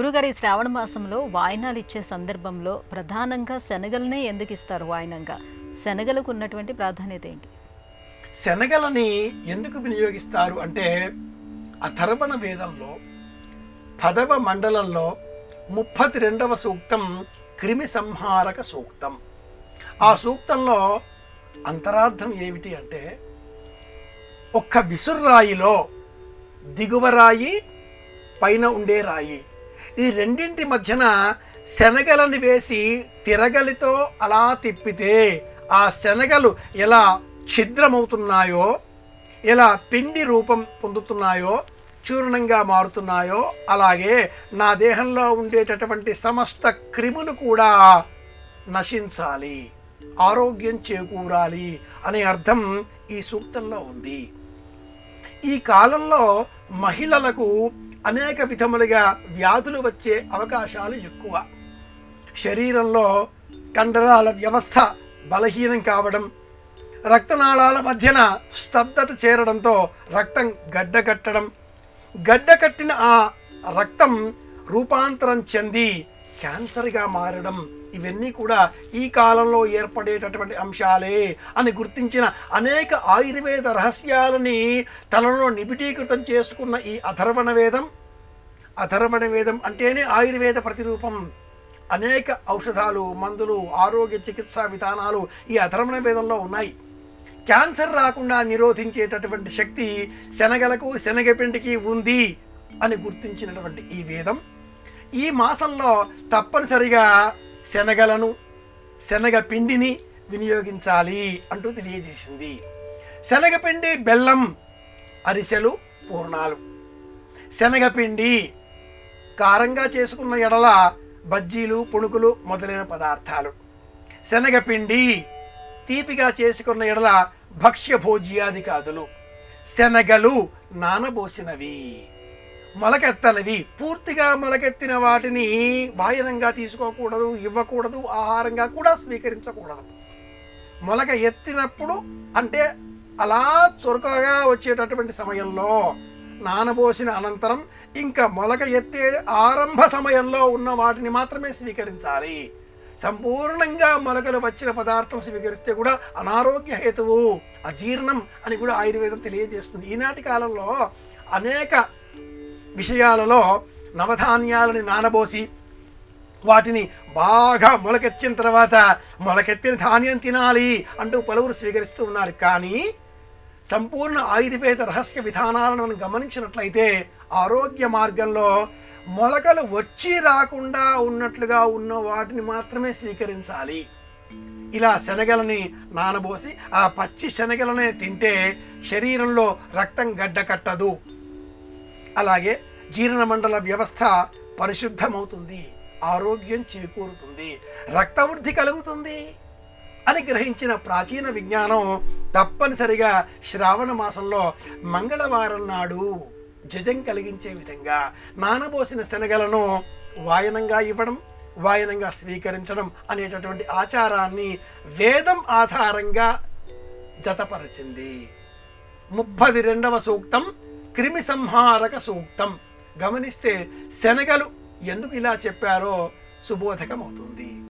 గురుగారు ఈ శ్రావణ మాసంలో వాయినాలు ఇచ్చే సందర్భంలో ప్రధానంగా శనగలనే ఎందుకు ఇస్తారు వాయినంగా శనగలకు ఉన్నటువంటి ప్రాధాన్యత ఏంటి శనగలని ఎందుకు వినియోగిస్తారు అంటే అథర్వణ వేదంలో పదవ మండలంలో ముప్పది రెండవ సూక్తం క్రిమి సంహారక సూక్తం ఆ సూక్తంలో అంతరార్థం ఏమిటి అంటే ఒక్క విసుర్రాయిలో దిగువ రాయి పైన ఉండే రాయి ఈ రెండింటి మధ్యన శనగలను వేసి తిరగలితో అలా తిప్పితే ఆ శనగలు ఎలా ఛిద్రమవుతున్నాయో ఎలా పిండి రూపం పొందుతున్నాయో చూర్ణంగా మారుతున్నాయో అలాగే నా దేహంలో ఉండేటటువంటి సమస్త క్రిములు కూడా నశించాలి ఆరోగ్యం చేకూరాలి అనే అర్థం ఈ సూక్తంలో ఉంది ఈ కాలంలో మహిళలకు అనేక విధములుగా వ్యాధులు వచ్చే అవకాశాలు ఎక్కువ శరీరంలో కండరాల వ్యవస్థ బలహీనం కావడం రక్తనాళాల మధ్యన స్తబ్దత చేరడంతో రక్తం గడ్డకట్టడం గడ్డకట్టిన ఆ రక్తం రూపాంతరం చెంది క్యాన్సర్గా మారడం ఇవన్నీ కూడా ఈ కాలంలో ఏర్పడేటటువంటి అంశాలే అని గుర్తించిన అనేక ఆయుర్వేద రహస్యాలని తనలో నిబిడీకృతం చేసుకున్న ఈ అథర్వణ వేదం అథర్వణ వేదం అంటేనే ఆయుర్వేద ప్రతిరూపం అనేక ఔషధాలు మందులు ఆరోగ్య చికిత్సా విధానాలు ఈ అథర్వణ వేదంలో ఉన్నాయి క్యాన్సర్ రాకుండా నిరోధించేటటువంటి శక్తి శనగలకు శనగపిండికి ఉంది అని గుర్తించినటువంటి ఈ వేదం ఈ మాసంలో తప్పనిసరిగా శనగలను శనగ పిండిని వినియోగించాలి అంటూ తెలియజేసింది శనగపిండి బెల్లం అరిసెలు పూర్ణాలు శనగపిండి కారంగా చేసుకున్న ఎడల బజ్జీలు పుణుకులు మొదలైన పదార్థాలు శనగపిండి తీపిగా చేసుకున్న ఎడల భక్ష్య భోజ్యాది కాదులు శనగలు నానబోసినవి మొలకెత్తనివి పూర్తిగా మొలకెత్తిన వాటిని బాహ్యంగా తీసుకోకూడదు ఇవ్వకూడదు ఆహారంగా కూడా స్వీకరించకూడదు మొలక ఎత్తినప్పుడు అంటే అలా చురుకగా వచ్చేటటువంటి సమయంలో నానబోసిన అనంతరం ఇంకా మొలక ఎత్తే ఆరంభ సమయంలో ఉన్న వాటిని మాత్రమే స్వీకరించాలి సంపూర్ణంగా మొలకలు వచ్చిన పదార్థం స్వీకరిస్తే కూడా అనారోగ్య హేతువు అజీర్ణం అని కూడా ఆయుర్వేదం తెలియజేస్తుంది ఈనాటి కాలంలో అనేక విషయాలలో నవధాన్యాలని నానబోసి వాటిని బాగా మొలకెత్తిన తర్వాత మొలకెత్తిన ధాన్యం తినాలి అంటూ పలువురు స్వీకరిస్తూ ఉన్నారు కానీ సంపూర్ణ ఆయుర్వేద రహస్య విధానాలను మనం గమనించినట్లయితే ఆరోగ్య మార్గంలో మొలకలు వచ్చి రాకుండా ఉన్నట్లుగా ఉన్న వాటిని మాత్రమే స్వీకరించాలి ఇలా శనగలని నానబోసి ఆ పచ్చి శనగలనే తింటే శరీరంలో రక్తం గడ్డకట్టదు అలాగే జీర్ణమండల వ్యవస్థ పరిశుద్ధమవుతుంది ఆరోగ్యం చేకూరుతుంది రక్తవృద్ధి కలుగుతుంది అని గ్రహించిన ప్రాచీన విజ్ఞానం తప్పనిసరిగా శ్రావణ మాసంలో మంగళవారం నాడు జజం కలిగించే విధంగా నానబోసిన శనగలను వాయనంగా ఇవ్వడం వాయనంగా స్వీకరించడం అనేటటువంటి ఆచారాన్ని వేదం ఆధారంగా జతపరచింది ముప్పది రెండవ సూక్తం క్రిమి సంహారక సూక్తం గమనిస్తే శనగలు ఎందుకు ఇలా చెప్పారో సుబోధకమవుతుంది